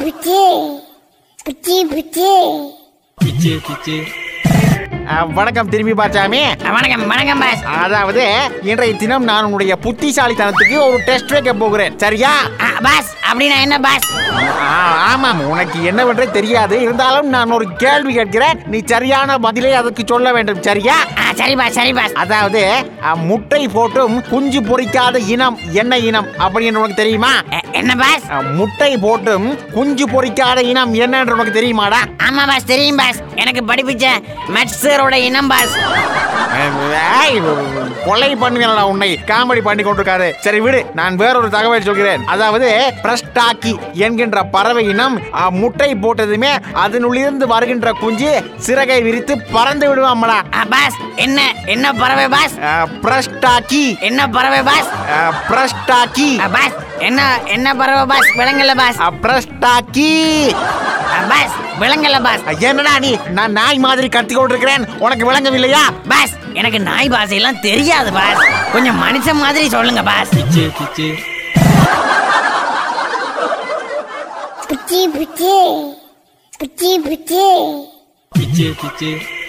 புச்சி புச்சி புச்சி கிச்சு கிச்சு அஹ், வணக்கம் திரும்பி பாச்சாமி வணக்கம் வணக்கம் பாஸ் அதாவது இன்றைய தினம் நான் உன்னுடைய புத்திசாலித்தனத்துக்கு ஒரு டெஸ்ட் வைக்க போகிறேன் சரியா ஆ, பாஸ் அப்படின்னா என்ன பாஸ் ஆ, ஆமாம் உனக்கு என்னவென்றே தெரியாது இருந்தாலும் நான் ஒரு கேள்வி கேட்கிறேன் நீ சரியான பதிலை அதுக்கு சொல்ல வேண்டும் சரியா ஆ, சரி பாஸ் சரி பாஸ் அதாவது அஹ், முட்டை போட்டும் குஞ்சு பொரிக்காத இனம் என்ன இனம் அப்படின்னு உனக்கு தெரியுமா எ- என்ன பாஸ் அஹ், முட்டை போட்டும் குஞ்சு பொரிக்காத இனம் என்னன்னு உனக்கு தெரியுமாடா ஆமா பாஸ் தெரியும் பாஸ் எனக்கு படிப்பிச்ச மெட்ஸரோட இனம் பாஸ் ஏய், கொலை பண்ணுவேன்டா உன்னை காமெடி பண்ணி கொண்டிருக்காரு சரி விடு நான் வேறொரு தகவல் சொல்கிறேன் அதாவது பிரஸ்டாக்கி என்கின்ற பறவை இனம் அ, முட்டை போட்டதுமே அதனுள்ளிருந்து வருகின்ற குஞ்சு சிறகை விரித்து பறந்து விடுவாமடா ஆ, பாஸ் என்ன என்ன பறவை பாஸ் அ, பிரஸ்டாக்கி என்ன பறவை பாஸ் அ, பிரஸ்டாக்கி ஆ, பாஸ் என்ன என்ன பறவை பாஸ் விலங்கல்ல பாஸ் அ, பிரஸ்டாக்கி ஆ, பாஸ் விலங்கல்ல பாஸ் அ, என்னடா நீ நான் நாய் மாதிரி கத்தி கொண்டிருக்கிறேன் உனக்கு விளங்கவில்லையா பாஸ் எனக்கு நாய் பாஷையெல்லாம் தெரியாது பாஸ் கொஞ்சம் மனுஷன் மாதிரி சொல்லுங்க பாஸ் கிச்சு கிச்சு புச்சி புச்சி புச்சி புச்சி கிச்சு கிச்சு